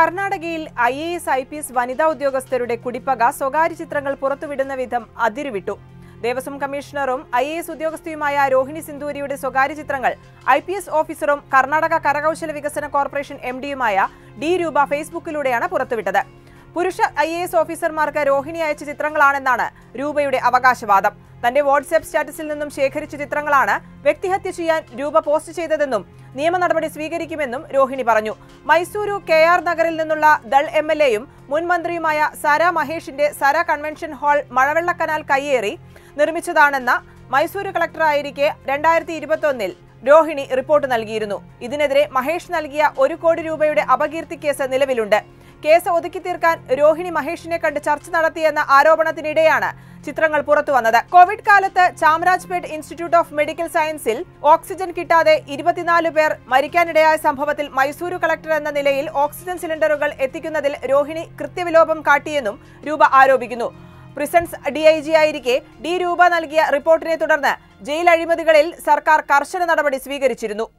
കർണാടകയിൽ I A S I P S വനിതാ ഉദ്യോഗസ്ഥരുടെ കുടിപ്പക സ്വകാര്യ ചിത്രങ്ങൾ പുറത്തുവിടുന്ന വിധം അതിരുവിട്ടു ദേവസ്വം കമ്മീഷണറും ഐ എ എസ് ഉദ്യോഗസ്ഥയുമായ രോഹിണി സിന്ദൂരിയുടെ സ്വകാര്യ ചിത്രങ്ങൾ ഐ പി എസ് ഓഫീസറും കർണാടക കരകൌശല വികസന കോർപ്പറേഷൻ എം ഡിയുമായ ഡി രൂപ ഫേസ്ബുക്കിലൂടെയാണ് പുറത്തുവിട്ടത് പുരുഷ ഐ എ എസ് ഓഫീസർമാർക്ക് രോഹിണി അയച്ച ചിത്രങ്ങളാണെന്നാണ് രൂപയുടെ അവകാശവാദം തന്റെ വാട്സ്ആപ്പ് സ്റ്റാറ്റസിൽ നിന്നും ശേഖരിച്ച ചിത്രങ്ങളാണ് വ്യക്തിഹത്യ ചെയ്യാൻ രൂപ പോസ്റ്റ് ചെയ്തതെന്നും നിയമ നടപടി സ്വീകരിക്കുമെന്നും രോഹിണി പറഞ്ഞു മൈസൂരു കെ ആർ നഗറിൽ നിന്നുള്ള ദൾ എം എൽ എയും മുൻ മന്ത്രിയുമായ സാര മഹേഷിന്റെ സര കൺവെൻഷൻ ഹാൾ മഴവെള്ള കനാൽ കയ്യേറി നിർമ്മിച്ചതാണെന്ന മൈസൂരു കളക്ടറായിരിക്കെ രണ്ടായിരത്തി ഇരുപത്തൊന്നിൽ രോഹിണി റിപ്പോർട്ട് നൽകിയിരുന്നു ഇതിനെതിരെ മഹേഷ് നൽകിയ ഒരു കോടി രൂപയുടെ അപകീർത്തി കേസ് നിലവിലുണ്ട് കേസ് ഒതുക്കി തീർക്കാൻ രോഹിണി മഹേഷിനെ കണ്ട് ചർച്ച നടത്തിയെന്ന ആരോപണത്തിനിടെയാണ് ചിത്രങ്ങൾ പുറത്തുവന്നത് കോവിഡ് കാലത്ത് ചാമരാജ്പേട്ട് ഇൻസ്റ്റിറ്റ്യൂട്ട് ഓഫ് മെഡിക്കൽ സയൻസിൽ ഓക്സിജൻ കിട്ടാതെ ഇരുപത്തിനാല് പേർ മരിക്കാനിടയായ സംഭവത്തിൽ മൈസൂരു കളക്ടർ എന്ന നിലയിൽ ഓക്സിജൻ സിലിണ്ടറുകൾ എത്തിക്കുന്നതിൽ രോഹിണി കൃത്യവിലോപം കാട്ടിയെന്നും രൂപ ആരോപിക്കുന്നു പ്രിസൺസ് ഡിഐജി ആയിരിക്കെ ഡി രൂപ നൽകിയ റിപ്പോർട്ടിനെ തുടർന്ന് ജയിൽ അഴിമതികളിൽ സർക്കാർ കർശന നടപടി സ്വീകരിച്ചിരുന്നു